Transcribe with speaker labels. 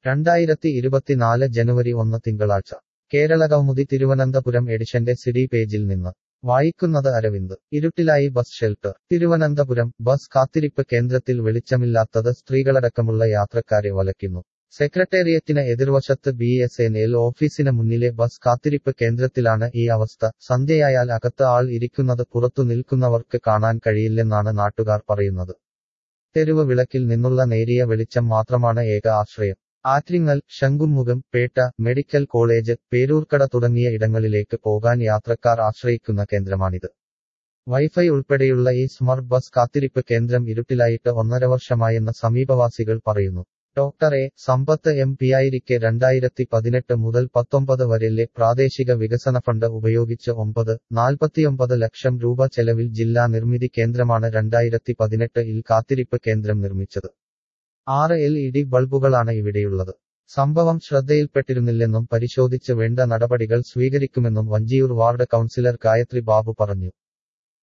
Speaker 1: രണ്ടായിരത്തി ഇരുപത്തിനാല് ജനുവരി ഒന്ന് തിങ്കളാഴ്ച കേരളകൗമുദി തിരുവനന്തപുരം എഡിഷന്റെ സിഡി പേജിൽ നിന്ന് വായിക്കുന്നത് അരവിന്ദ് ഇരുട്ടിലായി ബസ് ഷെൽട്ടർ തിരുവനന്തപുരം ബസ് കാത്തിരിപ്പ് കേന്ദ്രത്തിൽ വെളിച്ചമില്ലാത്തത് സ്ത്രീകളടക്കമുള്ള യാത്രക്കാരെ വലയ്ക്കുന്നു സെക്രട്ടേറിയറ്റിന് എതിർവശത്ത് ബി എസ് എൻ എൽ ഓഫീസിന് മുന്നിലെ ബസ് കാത്തിരിപ്പ് കേന്ദ്രത്തിലാണ് ഈ അവസ്ഥ സന്ധ്യയായാൽ അകത്ത് ആൾ ഇരിക്കുന്നത് പുറത്തു നിൽക്കുന്നവർക്ക് കാണാൻ കഴിയില്ലെന്നാണ് നാട്ടുകാർ പറയുന്നത് തെരുവ് വിളക്കിൽ നിന്നുള്ള നേരിയ വെളിച്ചം മാത്രമാണ് ഏക ആശ്രയം ആറ്റിങ്ങൽ ശംഖുമുഖം പേട്ട മെഡിക്കൽ കോളേജ് പേരൂർക്കട തുടങ്ങിയ ഇടങ്ങളിലേക്ക് പോകാൻ യാത്രക്കാർ ആശ്രയിക്കുന്ന കേന്ദ്രമാണിത് വൈഫൈ ഉൾപ്പെടെയുള്ള ഈ സ്മാർട്ട് ബസ് കാത്തിരിപ്പ് കേന്ദ്രം ഇരുട്ടിലായിട്ട് ഒന്നര വർഷമായെന്ന് സമീപവാസികൾ പറയുന്നു ഡോക്ടർ എ സമ്പത്ത് എം പിയായിരിക്കെ രണ്ടായിരത്തി പതിനെട്ട് മുതൽ പത്തൊമ്പത് വരെയിലെ പ്രാദേശിക വികസന ഫണ്ട് ഉപയോഗിച്ച് ഒമ്പത് നാൽപ്പത്തിയൊമ്പത് ലക്ഷം രൂപ ചെലവിൽ ജില്ലാ നിർമ്മിതി കേന്ദ്രമാണ് രണ്ടായിരത്തി പതിനെട്ട് ഇൽ കാത്തിരിപ്പ് കേന്ദ്രം നിർമ്മിച്ചത് ആറ് എൽ ഇ ഡി ബൾബുകളാണ് ഇവിടെയുള്ളത് സംഭവം ശ്രദ്ധയിൽപ്പെട്ടിരുന്നില്ലെന്നും പരിശോധിച്ച് വേണ്ട നടപടികൾ സ്വീകരിക്കുമെന്നും വഞ്ചിയൂർ വാർഡ് കൗൺസിലർ ഗായത്രി ബാബു പറഞ്ഞു